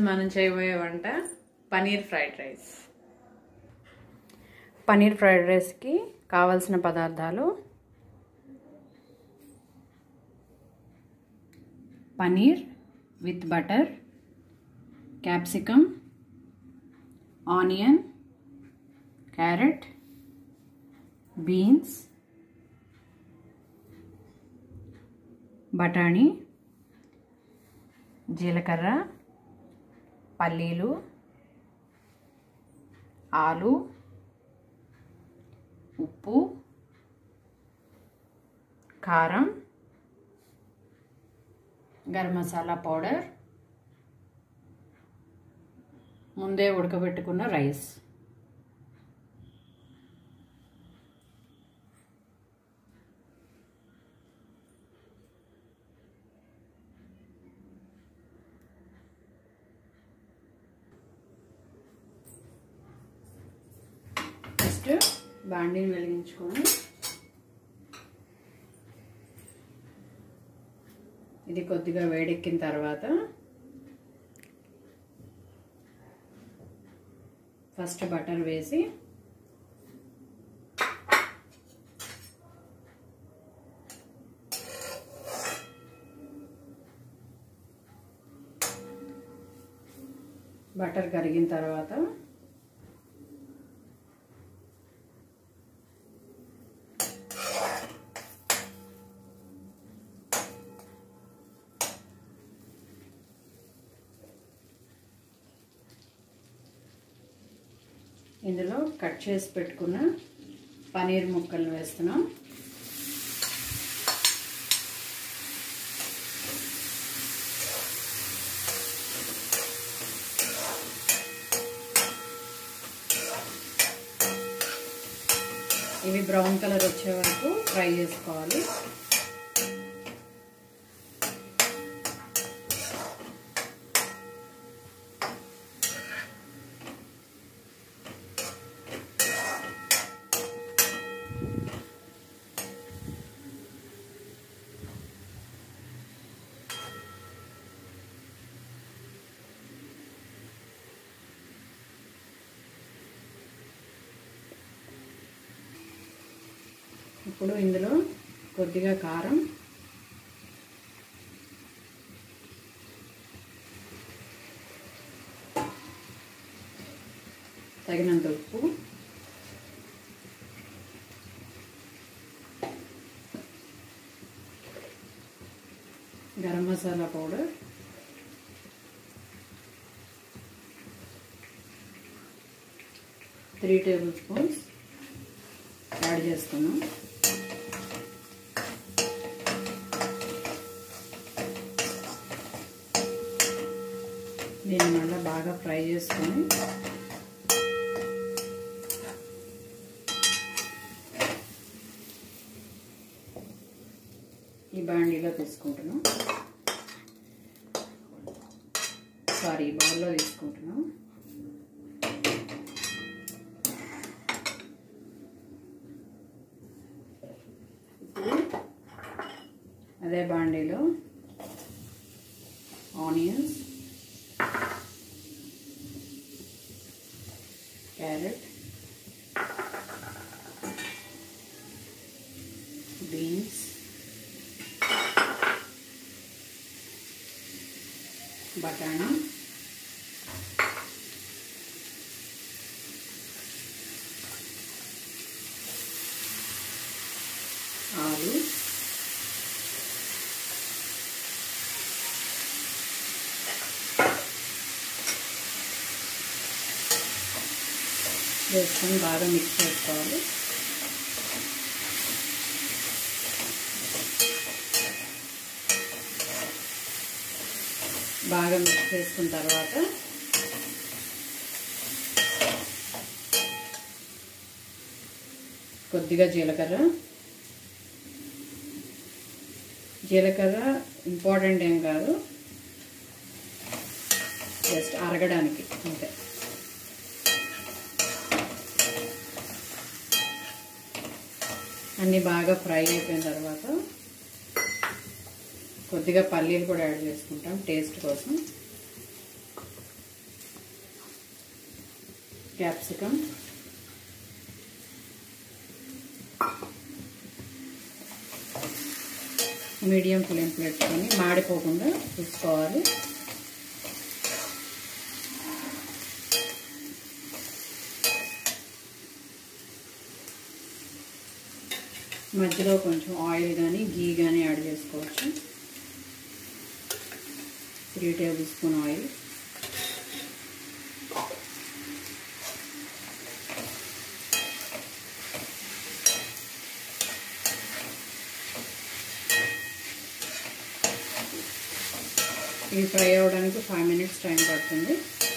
మనం చేయబోయే వంట paneer fried rice paneer fried రైస్కి కావలసిన పదార్థాలు paneer with butter capsicum onion carrot beans బఠానీ జీలకర్ర పల్లీలు ఆలు ఉప్పు కారం గరం మసాలా పౌడర్ ముందే ఉడకబెట్టుకున్న రైస్ ఫస్ట్ బాండీని వెలిగించుకొని ఇది కొద్దిగా వేడెక్కిన తర్వాత ఫస్ట్ బటర్ వేసి బటర్ కరిగిన తర్వాత ఇందులో కట్ చేసి పెట్టుకున్న పనీర్ ముక్కలు వేస్తున్నాం ఇవి బ్రౌన్ కలర్ వచ్చే వరకు ఫ్రై చేసుకోవాలి ఇప్పుడు ఇందులో కొద్దిగా కారం తగినంత ఉప్పు garam masala powder three tablespoons add చేసుకున్నాం దీన్ని మళ్ళీ బాగా ఫ్రై చేసుకొని ఈ బాండీలో తీసుకుంటున్నాం సారీ బౌల్లో తీసుకుంటున్నాం అదే బాండీలో ఆనియన్స్ క్యారెట్ బీన్స్ బఠానీ ఆలు వేసుకొని బాగా మిక్స్ చేసుకోవాలి బాగా మిక్స్ చేసుకున్న తర్వాత కొద్దిగా జీలకర్ర జీలకర్ర ఇంపార్టెంట్ ఏం కాదు జస్ట్ అరగడానికి అంతే అన్నీ బాగా ఫ్రై అయిపోయిన తర్వాత కొద్దిగా పల్లీలు కూడా యాడ్ చేసుకుంటాం టేస్ట్ కోసం క్యాప్సికమ్ మీడియం ఫ్లేమ్ పెట్టుకొని మాడిపోకుండా చూసుకోవాలి మధ్యలో కొంచెం ఆయిల్ కానీ గీ కానీ యాడ్ చేసుకోవచ్చు త్రీ టేబుల్ స్పూన్ ఆయిల్ ఇవి ఫ్రై అవ్వడానికి ఫైవ్ మినిట్స్ టైం పడుతుంది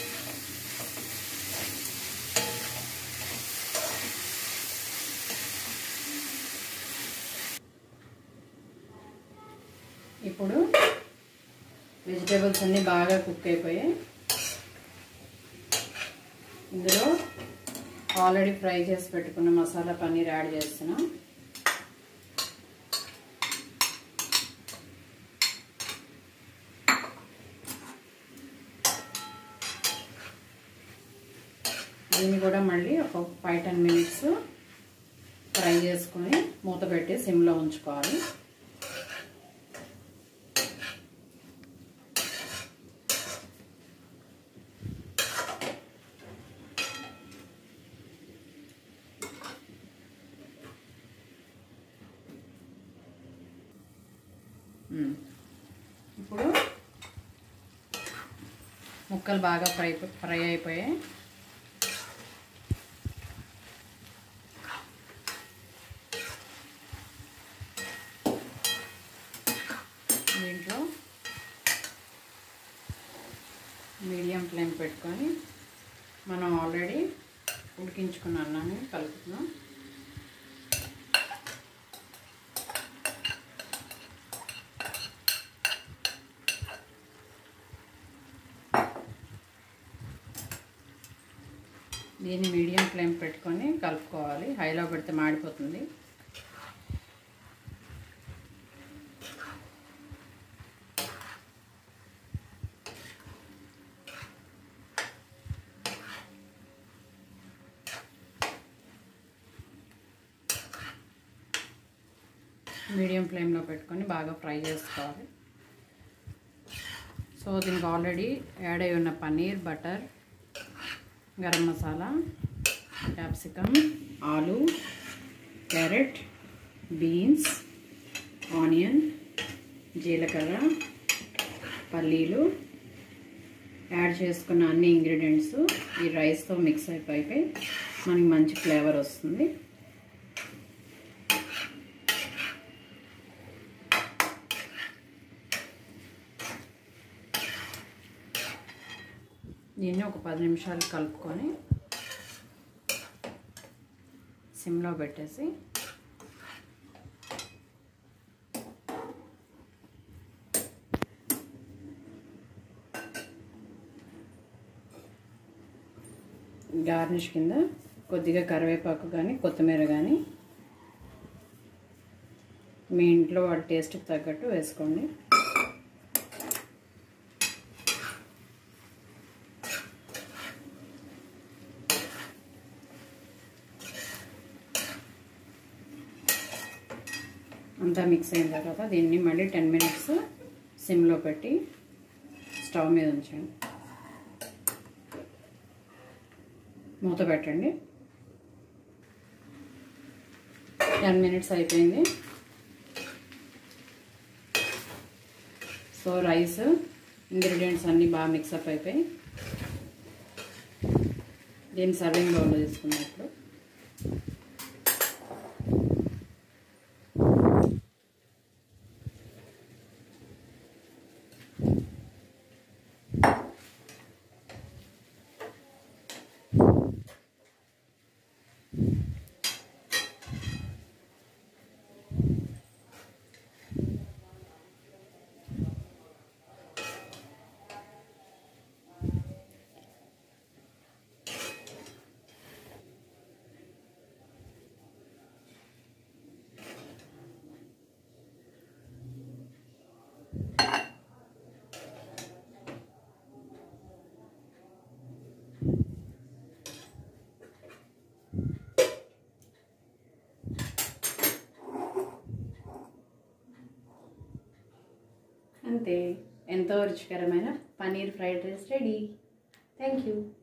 ఇప్పుడు వెజిటేబుల్స్ అన్నీ బాగా కుక్ అయిపోయాయి ఇందులో ఆల్రెడీ ఫ్రై చేసి పెట్టుకున్న మసాలా పన్నీర్ యాడ్ చేస్తున్నాం దీన్ని కూడా మళ్ళీ ఒక ఫైవ్ టెన్ మినిట్స్ ఫ్రై చేసుకొని మూత పెట్టి సిమ్లో ఉంచుకోవాలి ఇప్పుడు ముక్కలు బాగా ఫ్రై ఫ్రై అయిపోయాయి దీంట్లో మీడియం ఫ్లేమ్ పెట్టుకొని మనం ఆల్రెడీ ఉడికించుకున్న అన్నాన్ని కలుపుతున్నాం దీన్ని మీడియం ఫ్లేమ్ పెట్టుకొని కలుపుకోవాలి హైలో పెడితే మాడిపోతుంది మీడియం ఫ్లేమ్లో పెట్టుకొని బాగా ఫ్రై చేసుకోవాలి సో దీనికి ఆల్రెడీ యాడ్ అయి ఉన్న పన్నీర్ బటర్ గరం మసాలా క్యాప్సికమ్ ఆలు క్యారెట్ బీన్స్ ఆనియన్ జీలకర్ర పల్లీలు యాడ్ చేసుకున్న అన్ని ఇంగ్రీడియంట్స్ ఈ రైస్తో మిక్స్ అయిపోయి మనకి మంచి ఫ్లేవర్ వస్తుంది దీన్ని ఒక పది నిమిషాలు కలుపుకొని సిమ్లో పెట్టేసి గార్నిష్ కింద కొద్దిగా కరివేపాకు కానీ కొత్తిమీర కానీ మీ ఇంట్లో వాడి టేస్ట్కి తగ్గట్టు వేసుకోండి అంతా మిక్స్ అయిన తర్వాత దీన్ని మళ్ళీ టెన్ మినిట్స్ సిమ్లో పెట్టి స్టవ్ మీద ఉంచండి మూత పెట్టండి టెన్ మినిట్స్ అయిపోయింది సో రైస్ ఇంగ్రీడియంట్స్ అన్నీ బాగా మిక్సప్ అయిపోయి దీన్ని సర్వింగ్ బౌల్లో తీసుకున్నప్పుడు అంతే ఎంతో రుచికరమైన paneer fried rice ready thank you